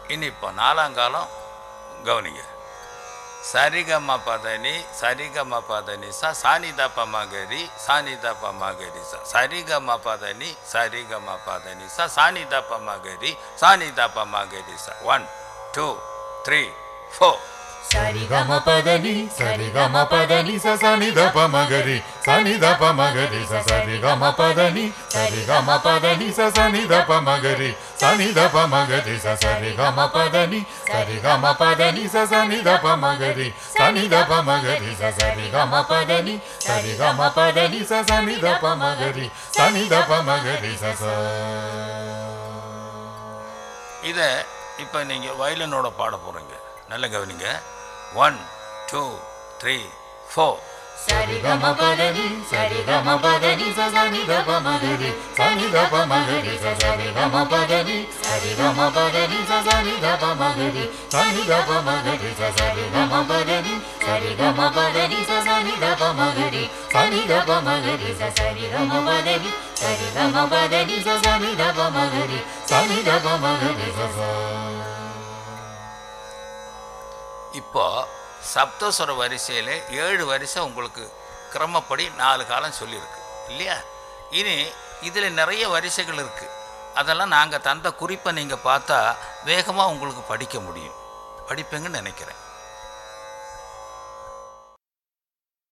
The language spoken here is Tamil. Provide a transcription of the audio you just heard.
இனி இப்போ நாலாங்காலம் கவனிங்க சரிகம பதனி சரிகம பதனி சா சானித பமகரி சானித பமகரி சா சரிகம பதனி சரிகம பதனி சா சானித பமகரி சானித பமகரி சா ஒன் டூ த்ரீ ஃபோர் சரிகம பதனி சரிகம பதனி ச சனித பமகரி சனித பமகரி ச சரிகம பதனி சரிகம பதனி ச சனித பமகரி சனித பமகரி ச சரிகம பதனி சரிகம பதனி ச சனித பமகரி சனித பமகரி ச சரிகம பதனி சரிகம பதனி ச சனித பமகரி சனித பமகரி ச ச இதை இப்போ நீங்கள் வயலினோட பாட போகிறீங்க நல்ல கவனிங்க ஒன் டூ த்ரீ ஃபோர் சரிகம பதனி சரிகம பதனி ச சனித பமகரி சனித பமகரி ச சரிகம பதனி சரிகம பதனி ச சனித பமகரி சனித பமகரி ச சரிகம பதனி சரிகம பதனி ச சனித பமகரி சனித பமகரி ச சரிகம பதனி சரிகம பதனி ச சனித பமகரி சனித பமகரி ச ச இப்போ சப்தஸ்வர வரிசையில் ஏழு வரிசை உங்களுக்கு கிரமப்படி நாலு காலம் சொல்லியிருக்கு இல்லையா இனி இதில் நிறைய வரிசைகள் இருக்குது அதெல்லாம் நாங்கள் தந்த குறிப்பை நீங்கள் பார்த்தா வேகமாக உங்களுக்கு படிக்க முடியும் படிப்பீங்கன்னு நினைக்கிறேன்